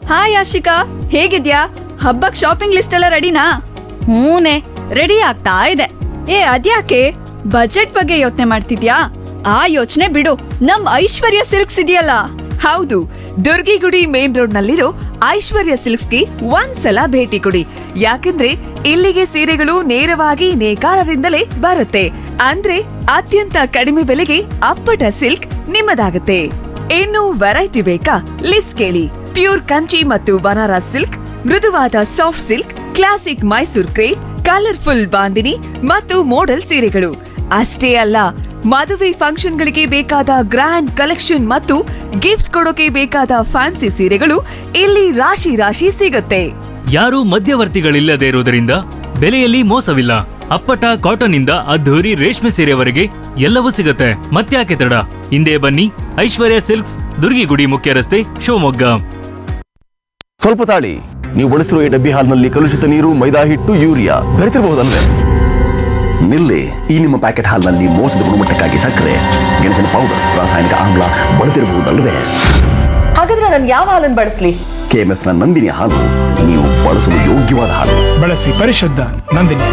hi Ashika ಹೇಗಿದ್ಯಾ ಹಬ್ಬಕ್ shopping list ಎಲ್ಲ ರೆಡಿನಾ ಹೂನೆ ರೆಡಿ ಆಗ್ತಾ ಇದೆ ಏ ಅದ್ಯಾಕೆ ಬಜೆಟ್ ಬಗ್ಗೆ ಯೋಚನೆ ಮಾಡ್ತಿದ್ಯಾ ಆ ಯೋಚನೆ ಬಿಡು ನಮ್ ಐಶ್ವರ್ಯ ಸಿಲ್ಕ್ಸ್ ಇದೆಯಲ್ಲ ಹೌದು ದುರ್ಗಿಗುಡಿ ಮೇನ್ ರೋಡ್ ನಲ್ಲಿರೋ ಐಶ್ವರ್ಯ ಸಿಲ್ಕ್ಸ್ಗೆ ಒಂದ್ಸಲ ಭೇಟಿ ಕೊಡಿ ಯಾಕಂದ್ರೆ ಇಲ್ಲಿಗೆ ಸೀರೆಗಳು ನೇರವಾಗಿ ನೇಕಾರರಿಂದಲೇ ಬರುತ್ತೆ ಅಂದ್ರೆ ಅತ್ಯಂತ ಕಡಿಮೆ ಬೆಲೆಗೆ ಅಪ್ಪಟ ಸಿಲ್ಕ್ ನಿಮ್ಮದಾಗುತ್ತೆ ಇನ್ನು ವೆರೈಟಿ ಬೇಕಾ ಲಿಸ್ಟ್ ಕೇಳಿ ಪ್ಯೂರ್ ಕಂಚಿ ಮತ್ತು ಬನಾರಸ್ ಸಿಲ್ಕ್ ಮೃದುವಾದ soft silk classic Mysore crepe colourful Bandhini ಮತ್ತು ಮೋಡಲ್ ಸೀರೆಗಳು ಅಷ್ಟೇ ಅಲ್ಲ ಮದುವೆ ಫಂಕ್ಷನ್ಗಳಿಗೆ ಬೇಕಾದ ಗ್ರ್ಯಾಂಡ್ ಕಲೆಕ್ಷನ್ ಮತ್ತು ಗಿಫ್ಟ್ ಕೊಡೋಕೆ ಬೇಕಾದ ಫ್ಯಾನ್ಸಿ ಸೀರೆಗಳು ಇಲ್ಲಿ ರಾಶಿ ರಾಶಿ ಸಿಗುತ್ತೆ ಯಾರೂ ಮಧ್ಯವರ್ತಿಗಳಿಲ್ಲದೆ ಇರುವುದರಿಂದ ಬೆಲೆಯಲ್ಲಿ ಮೋಸವಿಲ್ಲ ಅಪ್ಪಟ ಕಾಟನ್ ಇಂದ ಅದ್ಧೂರಿ ರೇಷ್ಮೆ ಸೀರೆವರೆಗೆ ಎಲ್ಲವೂ ಸಿಗುತ್ತೆ ಮತ್ತ್ಯಾಕೆ ತಡ ಹಿಂದೆ ಬನ್ನಿ ಐಶ್ವರ್ಯ ಸಿಲ್ಕ್ಸ್ ದುರ್ಗಿಗುಡಿ ಮುಖ್ಯ ರಸ್ತೆ ಶಿವಮೊಗ್ಗ ಸ್ವಲ್ಪ ತಾಳಿ ನೀವು ಬಳಸಿರುವ ಈ ಡಬ್ಬಿ ಹಾಲ್ನಲ್ಲಿ ಕಲುಷಿತ ನೀರು ಮೈದಾ ಹಿಟ್ಟು ಯೂರಿಯಾ ಬೆರೆತಿರಬಹುದಲ್ವೇ ನಿಲ್ಲಿ ಈ ನಿಮ್ಮ ಪ್ಯಾಕೆಟ್ ಹಾಲ್ನಲ್ಲಿ ಮೋಸದ ಗುಣಮಟ್ಟಕ್ಕಾಗಿ ಸಕ್ಕರೆ ಗೆಣಸಿನ ಪೌಡರ್ ರಾಸಾಯನಿಕ ಆಮ್ಲ ಬಳಸಿರಬಹುದಲ್ವೇ ಹಾಗಾದ್ರೆ ನಾನು ಯಾವ ಹಾಲನ್ನು ಬಳಸಲಿ ಕೆಎಂಎಫ್ ನ ನಂದಿನಿ ಹಾಲು ನೀವು ಬಳಸಲು ಯೋಗ್ಯವಾದ ಹಾಲು ಬಳಸಿ ಪರಿಶುದ್ಧ ನಂದಿನಿ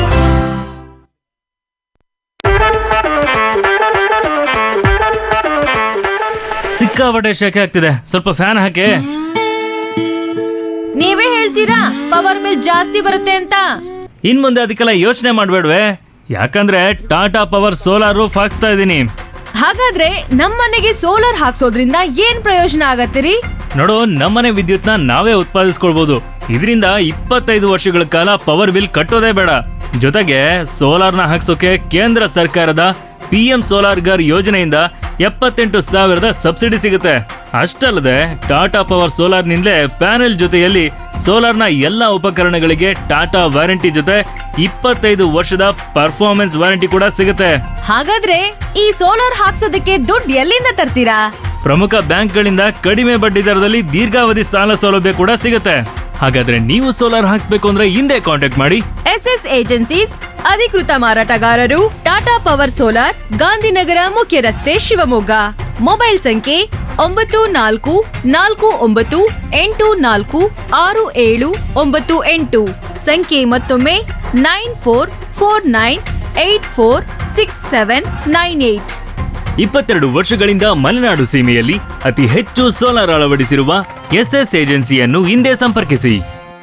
ಸಿಕ್ಕಾಪಟ್ಟೆ ಶೆಕೆ ಆಗ್ತಿದೆ ಸ್ವಲ್ಪ ಫ್ಯಾನ್ ಹಾಕಿ ನೀವೇ ಹೇಳ್ತೀರಾ ಪವರ್ ಬಿಲ್ ಜಾಸ್ತಿ ಬರುತ್ತೆ ಅಂತ ಇನ್ ಮುಂದೆ ಅದಕ್ಕೆಲ್ಲ ಯೋಚನೆ ಮಾಡ್ಬೇಡ್ವೆ ಯಾಕಂದ್ರೆ ಟಾಟಾ ಪವರ್ ಸೋಲಾರ್ ರೂಫ್ ಹಾಕ್ಸ್ತಾ ಇದ್ದೀನಿ ಹಾಗಾದ್ರೆ ನಮ್ಮನೆಗೆ ಸೋಲಾರ್ ಹಾಕ್ಸೋದ್ರಿಂದ ಏನ್ ಪ್ರಯೋಜನ ಆಗತ್ತಿರಿ ನೋಡು ನಮ್ಮನೆ ವಿದ್ಯುತ್ನ ನಾವೇ ಉತ್ಪಾದಿಸ್ಕೊಳ್ಬಹುದು ಇದರಿಂದ ಇಪ್ಪತ್ತೈದು ವರ್ಷಗಳ ಕಾಲ ಪವರ್ ಬಿಲ್ ಕಟ್ಟೋದೇ ಬೇಡ ಜೊತೆಗೆ ಸೋಲಾರ್ನ ಹಾಕ್ಸೋಕೆ ಕೇಂದ್ರ ಸರ್ಕಾರದ ಪಿ ಎಂ ಸೋಲಾರ್ ಗರ್ ಯೋಜನೆಯಿಂದ ಎಪ್ಪತ್ತೆಂಟು ಸಾವಿರದ ಸಬ್ಸಿಡಿ ಸಿಗುತ್ತೆ ಅಷ್ಟಲ್ಲದೆ ಟಾಟಾ ಪವರ್ ಸೋಲಾರ್ನಿಂದಲೇ ಪ್ಯಾನೆಲ್ ಜೊತೆಯಲ್ಲಿ ಸೋಲಾರ್ನ ಎಲ್ಲ ಉಪಕರಣಗಳಿಗೆ ಟಾಟಾ ವಾರಂಟಿ ಜೊತೆ ಇಪ್ಪತ್ತೈದು ವರ್ಷದ ಪರ್ಫಾರ್ಮೆನ್ಸ್ ವಾರಂಟಿ ಕೂಡ ಸಿಗುತ್ತೆ ಹಾಗಾದ್ರೆ ಈ ಸೋಲಾರ್ ಹಾಕ್ಸೋದಕ್ಕೆ ದುಡ್ಡು ಎಲ್ಲಿಂದ ತರ್ತೀರಾ ಪ್ರಮುಖ ಬ್ಯಾಂಕ್ಗಳಿಂದ ಕಡಿಮೆ ಬಡ್ಡಿ ದರದಲ್ಲಿ ದೀರ್ಘಾವಧಿ ಸಾಲ ಸೌಲಭ್ಯ ಕೂಡ ಸಿಗುತ್ತೆ ಹಾಗಾದ್ರೆ ನೀವು ಸೋಲಾರ್ ಹಾಕ್ಸ್ಬೇಕು ಅಂದ್ರೆ ಹಿಂದೆ ಕಾಂಟ್ಯಾಕ್ಟ್ ಮಾಡಿ ಎಸ್ ಎಸ್ ಏಜೆನ್ಸೀಸ್ ಅಧಿಕೃತ ಮಾರಾಟಗಾರರು ಟಾಟಾ ಪವರ್ ಸೋಲಾರ್ ಗಾಂಧಿನಗರ ಮುಖ್ಯ ರಸ್ತೆ ಶಿವಮೊಗ್ಗ ಮೊಬೈಲ್ ಸಂಖ್ಯೆ ಒಂಬತ್ತು ನಾಲ್ಕು ನಾಲ್ಕು ಒಂಬತ್ತು ಎಂಟು ನಾಲ್ಕು ಆರು ಏಳು ಒಂಬತ್ತು ಎಂಟು ಸಂಖ್ಯೆ ಮತ್ತೊಮ್ಮೆ nine four four nine eight four six seven nine eight ಇಪ್ಪತ್ತೆರಡು ವರ್ಷಗಳಿಂದ ಮಲೆನಾಡು ಸೀಮೆಯಲ್ಲಿ ಅತಿ ಹೆಚ್ಚು ಸೋಲಾರ್ ಅಳವಡಿಸಿರುವ ಎಸ್ಎಸ್ ಏಜೆನ್ಸಿಯನ್ನು ಹಿಂದೆ ಸಂಪರ್ಕಿಸಿ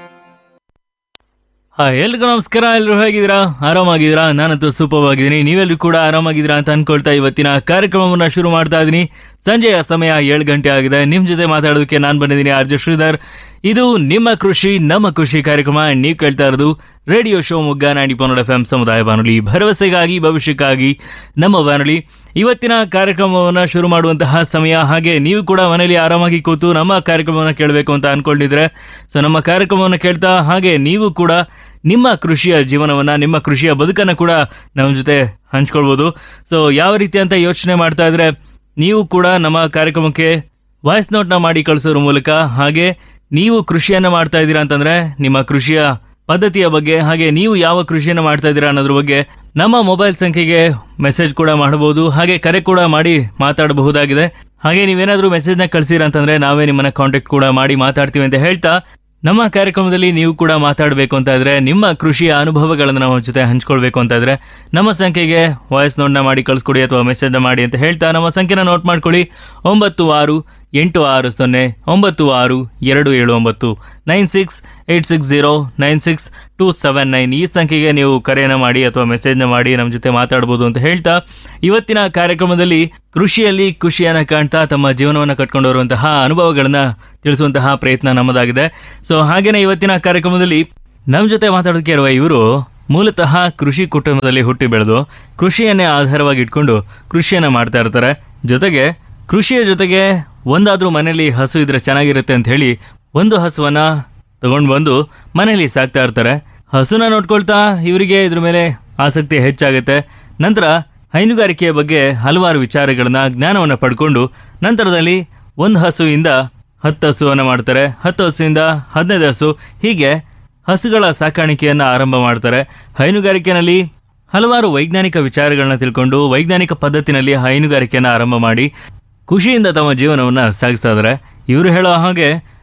ಹಾಯ್ ಎಲ್ರಿಗೂ ನಮಸ್ಕಾರ ಎಲ್ಲರೂ ಹೇಗಿದ್ದೀರಾ ಆರಾಮಾಗಿದ್ದೀರಾ ನಾನಂತೂ ಸೂಪರ್ ಆಗಿದ್ದೀನಿ ನೀವೆಲ್ಲರೂ ಕೂಡ ಆರಾಮಾಗಿದ್ದೀರಾ ಅಂತ ಅನ್ಕೊಳ್ತಾ ಇವತ್ತಿನ ಕಾರ್ಯಕ್ರಮವನ್ನ ಶುರು ಮಾಡ್ತಾ ಇದ್ದೀನಿ ಸಂಜೆಯ ಸಮಯ ಏಳು ಗಂಟೆ ಆಗಿದೆ ನಿಮ್ ಜೊತೆ ಮಾತಾಡೋದಕ್ಕೆ ನಾನು ಬಂದಿದ್ದೀನಿ ಆರ್ಜೆ ಶ್ರೀಧರ್ ಇದು ನಿಮ್ಮ ಕೃಷಿ ನಮ್ಮ ಖುಷಿ ಕಾರ್ಯಕ್ರಮ ನೀವು ಕೇಳ್ತಾ ಇರೋದು ರೇಡಿಯೋ ಶೋ ಮುಗ್ಗ ನಾಡಿ ಪನ್ನಡ ಎಫ್ ಎಂ ಸಮುದಾಯ ಬಾನುಲಿ ಭರವಸೆಗಾಗಿ ಭವಿಷ್ಯಕ್ಕಾಗಿ ನಮ್ಮ ಬಾನುಲಿ ಇವತ್ತಿನ ಕಾರ್ಯಕ್ರಮವನ್ನು ಶುರು ಮಾಡುವಂತಹ ಸಮಯ ಹಾಗೆ ನೀವು ಕೂಡ ಮನೆಯಲ್ಲಿ ಆರಾಮಾಗಿ ಕೂತು ನಮ್ಮ ಕಾರ್ಯಕ್ರಮವನ್ನು ಕೇಳಬೇಕು ಅಂತ ಅನ್ಕೊಂಡಿದ್ರೆ ಸೊ ನಮ್ಮ ಕಾರ್ಯಕ್ರಮವನ್ನು ಕೇಳ್ತಾ ಹಾಗೆ ನೀವು ಕೂಡ ನಿಮ್ಮ ಕೃಷಿಯ ಜೀವನವನ್ನು ನಿಮ್ಮ ಕೃಷಿಯ ಬದುಕನ್ನು ಕೂಡ ನಮ್ಮ ಜೊತೆ ಹಂಚ್ಕೊಳ್ಬೋದು ಸೊ ಯಾವ ರೀತಿ ಅಂತ ಯೋಚನೆ ಮಾಡ್ತಾ ಇದ್ರೆ ನೀವು ಕೂಡ ನಮ್ಮ ಕಾರ್ಯಕ್ರಮಕ್ಕೆ ವಾಯ್ಸ್ ನೋಟ್ನ ಮಾಡಿ ಕಳಿಸೋದ್ರ ಮೂಲಕ ಹಾಗೆ ನೀವು ಕೃಷಿಯನ್ನ ಮಾಡ್ತಾ ಇದ್ದೀರಾ ಅಂತಂದ್ರೆ ನಿಮ್ಮ ಕೃಷಿಯ ಪದ್ಧತಿಯ ಬಗ್ಗೆ ಹಾಗೆ ನೀವು ಯಾವ ಕೃಷಿಯನ್ನು ಮಾಡ್ತಾ ಇದ್ದೀರಾ ಅನ್ನೋದ್ರ ಬಗ್ಗೆ ನಮ್ಮ ಮೊಬೈಲ್ ಸಂಖ್ಯೆಗೆ ಮೆಸೇಜ್ ಕೂಡ ಮಾಡಬಹುದು ಹಾಗೆ ಕರೆ ಕೂಡ ಮಾಡಿ ಮಾತಾಡಬಹುದಾಗಿದೆ ಹಾಗೆ ನೀವೇನಾದ್ರೂ ಮೆಸೇಜ್ನ ಕಳಿಸಿರ ಅಂತಂದ್ರೆ ನಾವೇ ನಿಮ್ಮನ್ನ ಕಾಂಟ್ಯಾಕ್ಟ್ ಕೂಡ ಮಾಡಿ ಮಾತಾಡ್ತೀವಿ ಅಂತ ಹೇಳ್ತಾ ನಮ್ಮ ಕಾರ್ಯಕ್ರಮದಲ್ಲಿ ನೀವು ಕೂಡ ಮಾತಾಡಬೇಕು ಅಂತ ಇದ್ರೆ ನಿಮ್ಮ ಕೃಷಿಯ ಅನುಭವಗಳನ್ನು ನಮ್ಮ ಜೊತೆ ಹಂಚ್ಕೊಳ್ಬೇಕು ಅಂತ ಇದ್ರೆ ನಮ್ಮ ಸಂಖ್ಯೆಗೆ ವಾಯ್ಸ್ ನೋಟ್ನ ಮಾಡಿ ಕಳಿಸ್ಕೊಡಿ ಅಥವಾ ಮೆಸೇಜ್ನ ಮಾಡಿ ಅಂತ ಹೇಳ್ತಾ ನಮ್ಮ ಸಂಖ್ಯೆನ ನೋಟ್ ಮಾಡ್ಕೊಳ್ಳಿ ಒಂಬತ್ತು ಆರು ಎಂಟು ಆರು ಸೊನ್ನೆ ಒಂಬತ್ತು ಆರು ಎರಡು ಏಳು ಒಂಬತ್ತು nine six eight six zero nine six two seven nine ಈ ಸಂಖ್ಯೆಗೆ ನೀವು ಕರೆಯನ್ನು ಮಾಡಿ ಅಥವಾ ಮೆಸೇಜ್ನ ಮಾಡಿ ನಮ್ಮ ಜೊತೆ ಮಾತಾಡ್ಬೋದು ಅಂತ ಹೇಳ್ತಾ ಇವತ್ತಿನ ಕಾರ್ಯಕ್ರಮದಲ್ಲಿ ಕೃಷಿಯಲ್ಲಿ ಖುಷಿಯನ್ನು ಕಾಣ್ತಾ ತಮ್ಮ ಜೀವನವನ್ನು ಕಟ್ಕೊಂಡು ಬರುವಂತಹ ಅನುಭವಗಳನ್ನ ತಿಳಿಸುವಂತಹ ಪ್ರಯತ್ನ ನಮ್ಮದಾಗಿದೆ ಸೊ ಹಾಗೇನೆ ಇವತ್ತಿನ ಕಾರ್ಯಕ್ರಮದಲ್ಲಿ ನಮ್ಮ ಜೊತೆ ಮಾತಾಡೋದಕ್ಕೆ ಇರುವ ಇವರು ಮೂಲತಃ ಕೃಷಿ ಕುಟುಂಬದಲ್ಲಿ ಹುಟ್ಟಿ ಬೆಳೆದು ಕೃಷಿಯನ್ನೇ ಆಧಾರವಾಗಿ ಇಟ್ಕೊಂಡು ಕೃಷಿಯನ್ನ ಮಾಡ್ತಾ ಇರ್ತಾರೆ ಜೊತೆಗೆ ಕೃಷಿಯ ಜೊತೆಗೆ ಒಂದಾದ್ರೂ ಮನೆಯಲ್ಲಿ ಹಸು ಇದ್ರೆ ಚೆನ್ನಾಗಿರುತ್ತೆ ಅಂತ ಹೇಳಿ ಒಂದು ಹಸುವನ್ನ ತಗೊಂಡು ಬಂದು ಮನೆಯಲ್ಲಿ ಸಾಕ್ತಾ ಇರ್ತಾರೆ ಹಸುನ ನೋಡ್ಕೊಳ್ತಾ ಇವರಿಗೆ ಇದ್ರ ಮೇಲೆ ಆಸಕ್ತಿ ಹೆಚ್ಚಾಗುತ್ತೆ ನಂತರ ಹೈನುಗಾರಿಕೆಯ ಬಗ್ಗೆ ಹಲವಾರು ವಿಚಾರಗಳನ್ನ ಜ್ಞಾನವನ್ನು ಪಡ್ಕೊಂಡು ನಂತರದಲ್ಲಿ ಒಂದು ಹಸುವಿಂದ ಹತ್ತು ಹಸುವನ್ನು ಮಾಡ್ತಾರೆ ಹತ್ತು ಹಸುವಿಂದ ಹದಿನೈದು ಹಸು ಹೀಗೆ ಹಸುಗಳ ಸಾಕಾಣಿಕೆಯನ್ನು ಆರಂಭ ಮಾಡ್ತಾರೆ ಹೈನುಗಾರಿಕೆನಲ್ಲಿ ಹಲವಾರು ವೈಜ್ಞಾನಿಕ ವಿಚಾರಗಳನ್ನ ತಿಳ್ಕೊಂಡು ವೈಜ್ಞಾನಿಕ ಪದ್ಧತಿನಲ್ಲಿ ಹೈನುಗಾರಿಕೆಯನ್ನು ಆರಂಭ ಮಾಡಿ ಖುಷಿಯಿಂದ ತಮ್ಮ ಜೀವನವನ್ನು ಸಾಗಿಸ್ತಾ ಇದ್ದಾರೆ ಇವರು ಹೇಳೋ ಹಾಗೆ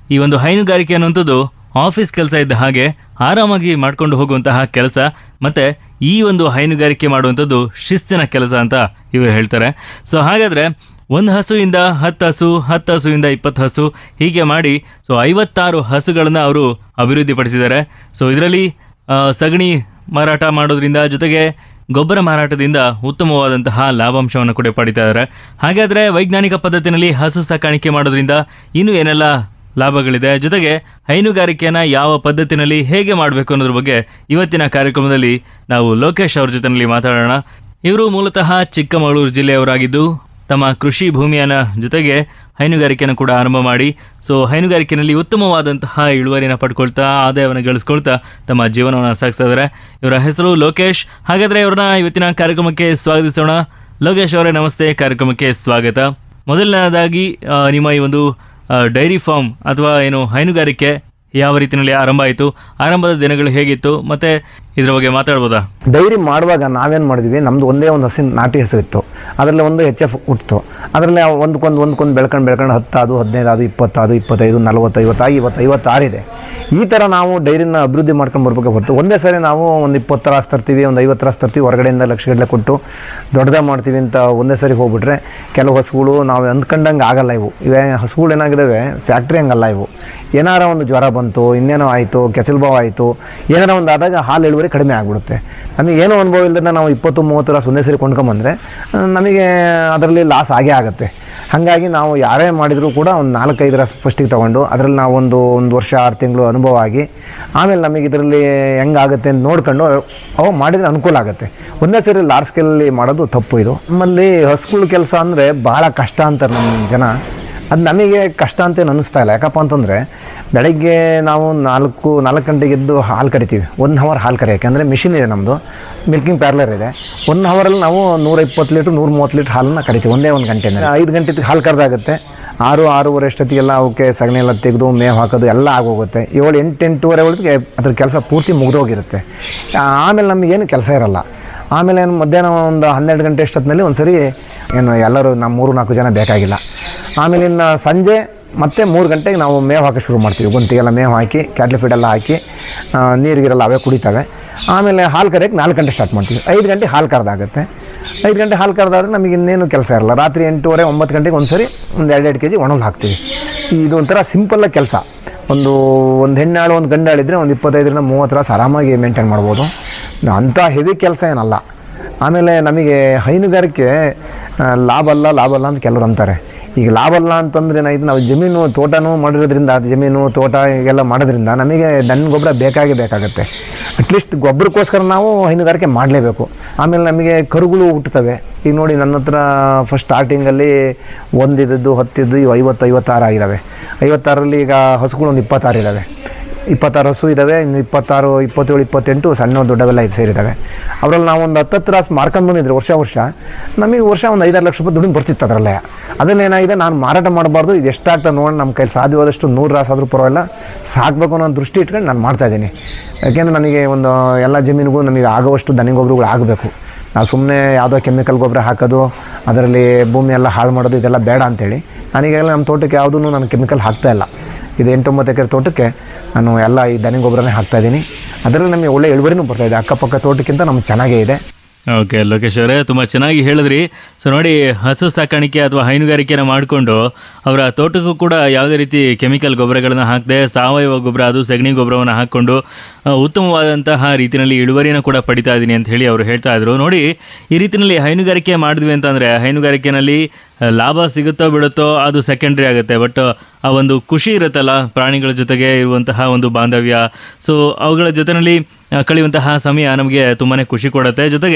ಈ ಒಂದು ಹೈನುಗಾರಿಕೆ ಅನ್ನುವಂಥದ್ದು ಆಫೀಸ್ ಕೆಲಸ ಇದ್ದ ಹಾಗೆ ಆರಾಮಾಗಿ ಮಾಡ್ಕೊಂಡು ಹೋಗುವಂತಹ ಕೆಲಸ ಮತ್ತೆ ಈ ಒಂದು ಹೈನುಗಾರಿಕೆ ಮಾಡುವಂಥದ್ದು ಶಿಸ್ತಿನ ಕೆಲಸ ಅಂತ ಇವರು ಹೇಳ್ತಾರೆ ಸೊ ಹಾಗಾದ್ರೆ ಒಂದು ಹಸುವಿಂದ ಹತ್ತು ಹಸು ಹತ್ತು ಹಸುವಿಂದ ಇಪ್ಪತ್ತು ಹಸು ಹೀಗೆ ಮಾಡಿ ಸೊ ಐವತ್ತಾರು ಹಸುಗಳನ್ನು ಅವರು ಅಭಿವೃದ್ಧಿಪಡಿಸಿದ್ದಾರೆ ಸೊ ಇದರಲ್ಲಿ ಸಗಣಿ ಮಾರಾಟ ಮಾಡೋದ್ರಿಂದ ಜೊತೆಗೆ ಗೊಬ್ಬರ ಮಾರಾಟದಿಂದ ಉತ್ತಮವಾದಂತಹ ಲಾಭಾಂಶವನ್ನು ಕೂಡ ಪಡಿತಾ ಇದ್ದಾರೆ ಹಾಗಾದ್ರೆ ವೈಜ್ಞಾನಿಕ ಪದ್ಧತಿನಲ್ಲಿ ಹಸು ಸಾಕಾಣಿಕೆ ಮಾಡೋದ್ರಿಂದ ಇನ್ನೂ ಏನೆಲ್ಲ ಲಾಭಗಳಿದೆ ಜೊತೆಗೆ ಹೈನುಗಾರಿಕೆಯನ್ನ ಯಾವ ಪದ್ಧತಿನಲ್ಲಿ ಹೇಗೆ ಮಾಡಬೇಕು ಅನ್ನೋದ್ರ ಬಗ್ಗೆ ಇವತ್ತಿನ ಕಾರ್ಯಕ್ರಮದಲ್ಲಿ ನಾವು ಲೋಕೇಶ್ ಅವ್ರ ಜೊತೆನಲ್ಲಿ ಮಾತಾಡೋಣ ಇವರು ಮೂಲತಃ ಚಿಕ್ಕಮಗಳೂರು ಜಿಲ್ಲೆಯವರಾಗಿದ್ದು ತಮ್ಮ ಕೃಷಿ ಭೂಮಿಯನ್ನ ಜೊತೆಗೆ ಹೈನುಗಾರಿಕೆಯನ್ನು ಕೂಡ ಆರಂಭ ಮಾಡಿ ಸೊ ಹೈನುಗಾರಿಕೆಯಲ್ಲಿ ಉತ್ತಮವಾದಂತಹ ಇಳುವರಿನ ಪಡ್ಕೊಳ್ತಾ ಆದಾಯವನ್ನು ಗಳಿಸ್ಕೊಳ್ತಾ ತಮ್ಮ ಜೀವನವನ್ನು ಸಾಗಿಸ್ತಾ ಇದ್ದಾರೆ ಇವರ ಹೆಸರು ಲೋಕೇಶ್ ಹಾಗಾದ್ರೆ ಇವ್ರನ್ನ ಇವತ್ತಿನ ಕಾರ್ಯಕ್ರಮಕ್ಕೆ ಸ್ವಾಗತಿಸೋಣ ಲೋಕೇಶ್ ಅವರೇ ನಮಸ್ತೆ ಕಾರ್ಯಕ್ರಮಕ್ಕೆ ಸ್ವಾಗತ ಮೊದಲನೇದಾಗಿ ಆ, ನಿಮ್ಮ ಈ ಒಂದು ಡೈರಿ ಫಾರ್ಮ್ ಅಥವಾ ಏನು ಹೈನುಗಾರಿಕೆ ಯಾವ ರೀತಿಯಲ್ಲಿ ಆರಂಭ ಆಯಿತು ಆರಂಭದ ದಿನಗಳು ಹೇಗಿತ್ತು ಮತ್ತೆ ಇದ್ರ ಬಗ್ಗೆ ಮಾತಾಡ್ಬೋದಾ ಡೈರಿ ಮಾಡುವಾಗ ನಾವೇನು ಮಾಡಿದ್ವಿ ನಮ್ದು ಒಂದೇ ಒಂದು ಹಸಿನ ನಾಟಿ ಹಸು ಇತ್ತು ಅದರಲ್ಲಿ ಒಂದು ಎಚ್ ಎಫ್ ಹುಟ್ಟಿತು ಅದರಲ್ಲಿ ಒಂದಕ್ಕೊಂದು ಒಂದಕ್ಕೊಂದು ಬೆಳ್ಕೊಂಡು ಬೆಳ್ಕೊಂಡು ಹತ್ತಾದು ಹದಿನೈದು ಅದು ಇಪ್ಪತ್ತಾದು ಇಪ್ಪತ್ತೈದು ನಲವತ್ತು ಐವತ್ತಾಗಿ ಇವತ್ತು ಐವತ್ತಾರಿದೆ ಈ ಥರ ನಾವು ಡೈರಿನ ಅಭಿವೃದ್ಧಿ ಮಾಡ್ಕೊಂಡು ಬರ್ಬೇಕು ಹೊರತು ಒಂದೇ ಸರಿ ನಾವು ಒಂದು ಇಪ್ಪತ್ತು ರಾಸ್ ತರ್ತೀವಿ ಒಂದು ಐವತ್ತು ರಾಸ್ ತರ್ತೀವಿ ಹೊರಗಡೆಯಿಂದ ಲಕ್ಷಗಟ್ಟಲೆ ಕೊಟ್ಟು ದೊಡ್ಡದಾಗ ಮಾಡ್ತೀವಿ ಅಂತ ಒಂದೇ ಸರಿ ಹೋಗ್ಬಿಟ್ರೆ ಕೆಲವು ಹಸುಗಳು ನಾವು ಅಂದ್ಕೊಂಡಂಗೆ ಆಗಲ್ಲ ಇವು ಇವೇ ಹಸುಗಳು ಏನಾಗಿದ್ದಾವೆ ಫ್ಯಾಕ್ಟ್ರಿ ಹಂಗಲ್ಲ ಇವು ಏನಾರ ಒಂದು ಜ್ವರ ಬಂತು ಇನ್ನೇನೋ ಆಯಿತು ಕೆಸಲು ಬಾವು ಆಯಿತು ಏನಾರ ಒಂದು ಆದಾಗ ಹಾಲು ಇಳುವರಿ ಕಡಿಮೆ ಆಗಿಬಿಡುತ್ತೆ ನಮಗೆ ಏನೋ ಅನುಭವ ಇಲ್ಲದೆ ನಾವು ಇಪ್ಪತ್ತು ಮೂವತ್ತು ರಾಸ್ ಒಂದೇ ಸರಿ ಕೊಂಡ್ಕೊಂಬಂದರೆ ಆ, ನಮಗೆ ಅದರಲ್ಲಿ ಲಾಸ್ ಆಗೇ ಆಗುತ್ತೆ ಹಾಗಾಗಿ ನಾವು ಯಾರೇ ಮಾಡಿದರೂ ಕೂಡ ಒಂದು ನಾಲ್ಕೈದು ರಾಸ್ ಫಸ್ಟಿಗೆ ತೊಗೊಂಡು ಅದರಲ್ಲಿ ನಾವು ಒಂದು ಒಂದು ವರ್ಷ ಆರು ತಿಂಗಳು ಅನುಭವ ಆಗಿ ಆಮೇಲೆ ನಮಗೆ ಇದರಲ್ಲಿ ಹೆಂಗಾಗುತ್ತೆ ಅಂತ ನೋಡ್ಕೊಂಡು ಅವು ಮಾಡಿದರೆ ಅನುಕೂಲ ಆಗುತ್ತೆ ಒಂದೇ ಸರಿ ಲಾರ್ಜ್ ಸ್ಕೇಲಲ್ಲಿ ಮಾಡೋದು ತಪ್ಪು ಇದು ನಮ್ಮಲ್ಲಿ ಹಸುಗಳ ಕೆಲಸ ಅಂದರೆ ಭಾಳ ಕಷ್ಟ ಅಂತಾರೆ ನಮ್ಮ ಜನ ಅದು ನಮಗೆ ಕಷ್ಟ ಅಂತೇನು ಅನ್ನಿಸ್ತಾ ಇಲ್ಲ ಯಾಕಪ್ಪ ಅಂತಂದರೆ ಬೆಳಗ್ಗೆ ನಾವು ನಾಲ್ಕು ನಾಲ್ಕು ಗಂಟೆಗೆ ಎದ್ದು ಹಾಲು ಕರಿತೀವಿ ಒನ್ ಹವರ್ ಹಾಲು ಕರಿಯೋಕೆ ಅಂದರೆ ಮಿಷಿನ್ ಇದೆ ನಮ್ಮದು ಮಿಲ್ಕಿಂಗ್ ಪ್ಯಾರ್ಲರ್ ಇದೆ ಒನ್ ಹವರಲ್ಲಿ ನಾವು ನೂರ ಇಪ್ಪತ್ತು ಲೀಟ್ರ್ ನೂರ ಮೂವತ್ತು ಲೀಟ್ರ್ ಹಾಲನ್ನ ಕರಿತೀವಿ ಒಂದೇ ಒಂದು ಗಂಟೆನಲ್ಲಿ ಐದು ಗಂಟೆ ಹಾಲು ಕರೆದಾಗುತ್ತೆ ಆರು ಆರೂವರೆ ಅಷ್ಟೊತ್ತಿಗೆಲ್ಲ ಅವಕ್ಕೆ ಸಗಣಿ ಎಲ್ಲ ತೆಗೆದು ಮೇವು ಹಾಕೋದು ಎಲ್ಲ ಆಗೋಗುತ್ತೆ ಏಳು ಎಂಟು ಎಂಟೂವರೆ ಒಳಗೆ ಅದ್ರ ಕೆಲಸ ಪೂರ್ತಿ ಮುಗಿದೋಗಿರುತ್ತೆ ಆಮೇಲೆ ನಮಗೇನು ಕೆಲಸ ಇರಲ್ಲ ಆಮೇಲೆ ಏನು ಮಧ್ಯಾಹ್ನ ಒಂದು ಹನ್ನೆರಡು ಗಂಟೆ ಅಷ್ಟೊತ್ತಿನಲ್ಲಿ ಒಂದು ಸರಿ ಏನು ಎಲ್ಲರೂ ನಮ್ಮ ಮೂರು ನಾಲ್ಕು ಜನ ಬೇಕಾಗಿಲ್ಲ ಆಮೇಲೆ ಇನ್ನು ಸಂಜೆ ಮತ್ತೆ ಮೂರು ಗಂಟೆಗೆ ನಾವು ಮೇವು ಹಾಕಿ ಶುರು ಮಾಡ್ತೀವಿ ಗೊಂತಿಗೆಲ್ಲ ಮೇವು ಹಾಕಿ ಕ್ಯಾಟ್ಲಿ ಫೀಡ್ ಎಲ್ಲ ಹಾಕಿ ಆ, ನೀರಿಗಿರಲ್ಲ ಅವೇ ಕುಡಿತವೆ ಆಮೇಲೆ ಹಾಲು ಕರೆಯೋಕೆ ನಾಲ್ಕು ಗಂಟೆ ಸ್ಟಾರ್ಟ್ ಮಾಡ್ತೀವಿ ಐದು ಗಂಟೆ ಹಾಲು ಕರೆದಾಗುತ್ತೆ ಐದು ಗಂಟೆ ಹಾಲು ಕರೆದಾದ್ರೆ ನಮಗೆ ಇನ್ನೇನು ಕೆಲಸ ಇರಲ್ಲ ರಾತ್ರಿ ಎಂಟೂವರೆ ಒಂಬತ್ತು ಗಂಟೆಗೆ ಒಂದು ಸರಿ ಒಂದು ಎರಡೆರಡು ಕೆ ಜಿ ಒಣಗಿ ಹಾಕ್ತೀವಿ ಇದು ಒಂಥರ ಸಿಂಪಲ್ಲಾಗಿ ಕೆಲಸ ಒಂದು ಒಂದು ಹೆಣ್ಣಾಳು ಒಂದು ಗಂಡಾಳಿದ್ರೆ ಒಂದು ಇಪ್ಪತ್ತೈದರಿಂದ ಮೂವತ್ತು ರಾಸ್ ಆರಾಮಾಗಿ ಮೇಂಟೈನ್ ಮಾಡ್ಬೋದು ಅಂಥ ಹೆವಿ ಕೆಲಸ ಏನಲ್ಲ ಆಮೇಲೆ ನಮಗೆ ಹೈನುಗಾರಿಕೆ ಆ, ಲಾಭ ಅಲ್ಲ ಲಾಭ ಅಲ್ಲ ಅಂತ ಕೆಲವ್ರು ಅಂತಾರೆ ಈಗ ಲಾಭ ಅಲ್ಲ ಅಂತಂದ್ರೆ ಏನಾಯ್ತು ನಾವು ಜಮೀನು ತೋಟನೂ ಮಾಡಿರೋದ್ರಿಂದ ಅದು ಜಮೀನು ತೋಟ ಹೀಗೆಲ್ಲ ಮಾಡೋದ್ರಿಂದ ನಮಗೆ ದನ ಗೊಬ್ಬರ ಬೇಕಾಗೇ ಬೇಕಾಗುತ್ತೆ ಅಟ್ಲೀಸ್ಟ್ ಗೊಬ್ಬರಕ್ಕೋಸ್ಕರ ನಾವು ಹೈನುಗಾರಿಕೆ ಮಾಡಲೇಬೇಕು ಆಮೇಲೆ ನಮಗೆ ಕರುಗಳು ಹುಟ್ಟುತ್ತವೆ ಈಗ ನೋಡಿ ನನ್ನ ಹತ್ರ ಫಸ್ಟ್ ಸ್ಟಾರ್ಟಿಂಗಲ್ಲಿ ಒಂದಿದ್ದು ಹತ್ತಿದ್ದು ಇವು ಐವತ್ತು ಐವತ್ತಾರು ಆಗಿದ್ದಾವೆ ಐವತ್ತಾರಲ್ಲಿ ಈಗ ಹಸುಗಳು ಒಂದು ಇಪ್ಪತ್ತಾರು ಇದ್ದಾವೆ ಇಪ್ಪತ್ತಾರು ಹಸು ಇದ್ದಾವೆ ಇನ್ನು ಇಪ್ಪತ್ತಾರು ಇಪ್ಪತ್ತೇಳು ಇಪ್ಪತ್ತೆಂಟು ಸಣ್ಣ ದೊಡ್ಡವೆಲ್ಲ ಇದು ಸೇರಿದ್ದಾವೆ ಅವರಲ್ಲಿ ನಾವು ಒಂದು ಹತ್ತತ್ತು ರಾಸು ಮಾರ್ಕೊಂಡು ಬಂದಿದ್ರೆ ವರ್ಷ ವರ್ಷ ನಮಗೆ ವರ್ಷ ಒಂದು ಐದಾರು ಲಕ್ಷ ರೂಪಾಯಿ ದುಡ್ಡು ಬರ್ತಿತ್ತು ಅದರಲ್ಲೇ ಅದರಲ್ಲಿ ಏನಾಗಿದೆ ನಾನು ಮಾರಾಟ ಮಾಡಬಾರ್ದು ಇದು ಎಷ್ಟಾಗ್ತದೆ ನೋಡಿ ನಮ್ಮ ಕೈಲಿ ಸಾಧ್ಯವಾದಷ್ಟು ನೂರು ರಾಸು ಆದರೂ ಪರವಾಗಿಲ್ಲ ಸಾಕಬೇಕು ಅನ್ನೋ ದೃಷ್ಟಿ ಇಟ್ಕೊಂಡು ನಾನು ಮಾಡ್ತಾಯಿದ್ದೀನಿ ಯಾಕೆಂದರೆ ನನಗೆ ಒಂದು ಎಲ್ಲ ಜಮೀನಿಗೂ ನಮಗೆ ಆಗುವಷ್ಟು ದನಿ ಗೊಬ್ಬರಗಳು ಆಗಬೇಕು ನಾವು ಸುಮ್ಮನೆ ಯಾವುದೋ ಕೆಮಿಕಲ್ ಗೊಬ್ಬರ ಹಾಕೋದು ಅದರಲ್ಲಿ ಭೂಮಿ ಎಲ್ಲ ಹಾಳು ಮಾಡೋದು ಇದೆಲ್ಲ ಬೇಡ ಅಂತೇಳಿ ನನಗೆಲ್ಲ ನಮ್ಮ ತೋಟಕ್ಕೆ ಯಾವುದೂ ನಾನು ಕೆಮಿಕಲ್ ಹಾಕ್ತಾ ಇಲ್ಲ ಇದು ಎಂಟೊಂಬತ್ತು ಎಕರೆ ತೋಟಕ್ಕೆ ನಾನು ಎಲ್ಲ ಈ ದನಿ ಗೊಬ್ಬರನೇ ಹಾಕ್ತಾಯಿದ್ದೀನಿ ಅದರಲ್ಲಿ ನಮಗೆ ಒಳ್ಳೆ ಇಳುವರಿನೂ ಬರ್ತಾಯಿದೆ ಅಕ್ಕಪಕ್ಕ ತೋಟಕ್ಕಿಂತ ನಮ್ಗೆ ಚೆನ್ನಾಗೇ ಇದೆ ಓಕೆ ಲೋಕೇಶ್ ಅವರೇ ತುಂಬ ಚೆನ್ನಾಗಿ ಹೇಳಿದ್ರಿ ಸೊ ನೋಡಿ ಹಸು ಸಾಕಾಣಿಕೆ ಅಥವಾ ಹೈನುಗಾರಿಕೆನ ಮಾಡಿಕೊಂಡು ಅವರ ತೋಟಕ್ಕೂ ಕೂಡ ಯಾವುದೇ ರೀತಿ ಕೆಮಿಕಲ್ ಗೊಬ್ಬರಗಳನ್ನು ಹಾಕದೆ ಸಾವಯವ ಗೊಬ್ಬರ ಅದು ಸಗಣಿ ಗೊಬ್ಬರವನ್ನು ಹಾಕ್ಕೊಂಡು ಆ, ಉತ್ತಮವಾದಂತಹ ರೀತಿಯಲ್ಲಿ ಇಳುವರಿನ ಕೂಡ ಪಡಿತಾ ಇದ್ದೀನಿ ಅಂತ ಹೇಳಿ ಅವರು ಹೇಳ್ತಾ ಇದ್ರು ನೋಡಿ ಈ ರೀತಿಯಲ್ಲಿ ಹೈನುಗಾರಿಕೆ ಮಾಡಿದ್ವಿ ಅಂತಂದರೆ ಹೈನುಗಾರಿಕೆನಲ್ಲಿ ಆ, ಲಾಭ ಸಿಗುತ್ತೋ ಬಿಡುತ್ತೋ ಅದು ಸೆಕೆಂಡ್ರಿ ಆಗುತ್ತೆ ಬಟ್ ಆ ಒಂದು ಖುಷಿ ಇರುತ್ತಲ್ಲ ಪ್ರಾಣಿಗಳ ಜೊತೆಗೆ ಇರುವಂತಹ ಒಂದು ಬಾಂಧವ್ಯ ಸೊ ಅವುಗಳ ಜೊತೆಯಲ್ಲಿ ಆ, ಕಳೆಯುವಂತಹ ಸಮಯ ನಮಗೆ ತುಂಬಾ ಖುಷಿ ಕೊಡುತ್ತೆ ಜೊತೆಗೆ